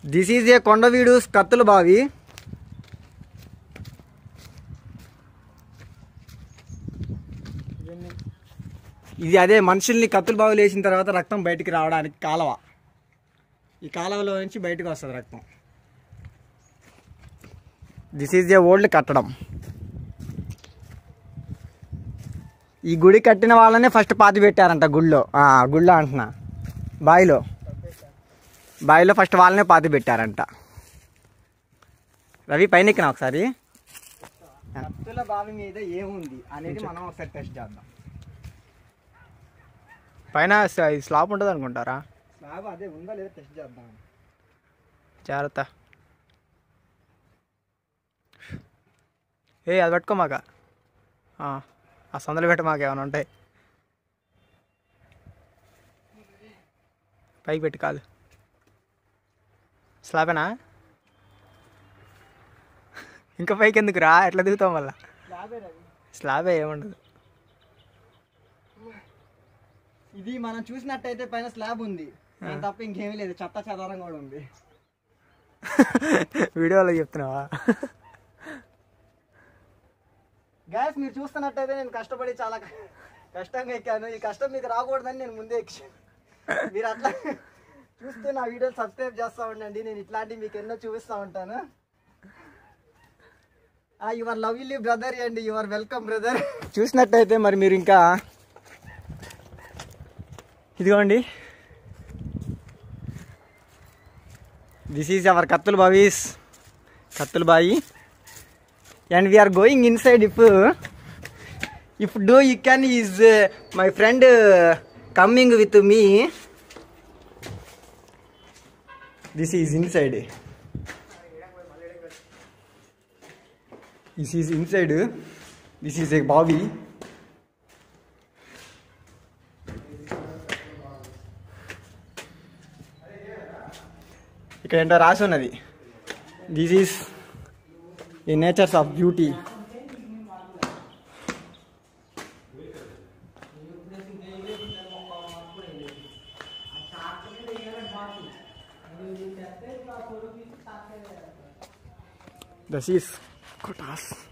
this is a Kondaveedu కత్తుల బావి ఇది అదే మనుషుల్ని కత్తుల బావిలో వేసిన తర్వాత రక్తం బయటికి రావడానికి కాలవ ఈ కాలువలో నుంచి బయటకు వస్తుంది రక్తం దిస్ ఈజ్ ఏ ఓల్డ్ కట్టడం ఈ గుడి కట్టిన వాళ్ళనే ఫస్ట్ పాతి పెట్టారంట గుళ్ళో ఆ, గుళ్ళో అంటున్నా బావిలో బావిలో ఫస్ట్ వాళ్ళనే పాతి పెట్టారంట రవి పైన ఎక్కినా ఒకసారి కత్తుల బావి మీద ఏముంది అనేది మనం ఒకసారి టెస్ట్ చేద్దాం పైన స- ఈ స్లాబ్ ఉంటుంది అనుకుంటారా స్లాబ్ అదే ఉందా లేదా టెస్ట్ చేద్దాం జాగ్రత్త ఏ అది పట్టుకో మాక ఆ, ఆ సందులో పెట్ట మాకు ఏమైనా ఉంటాయి పైకి పెట్టి కాదు స్లాబేనా ఇంకా పైకి ఎందుకు రా ఎట్లా దిగుతాం మళ్ళా స్లాబే రవి స్లాబే ఏముండదు ఇది మనం చూసినట్టయితే పైన స్లాబ్ ఉంది దాని తప్ప ఇంకేమీ లేదు చెత్త చెదారం కూడా ఉంది వీడియోలో చెప్తున్నావా గ్యాస్ మీరు చూస్తున్నట్టయితే నేను కష్టపడి చాలా క- కష్టంగా ఎక్కాను ఈ కష్టం మీకు రాకూడదని నేను ముందే ఎక్కాను మీరు అట్లా చూస్తే నా వీడియోలు సబ్స్క్రైబ్ చేస్తూ ఉండండి నేను ఇట్లాంటివి మీకు ఎన్నో చూపిస్తూ ఉంటాను యువర్ లవ్లీ బ్రదర్ అండి యువర్ వెల్కమ్ బ్రదర్ చూసినట్టయితే మరి మీరు ఇంకా ఇదిగోండి దిస్ ఈజ్ అవర్ కత్తుల బావీస్ కత్తుల బాయి and we are going inside if if do you can is uh, my friend uh, coming with me this is inside this is inside this is a bavi ఇక్కడ ఏంటో రాసి ఉన్నది this is ఈ natures of beauty this is కొటాస్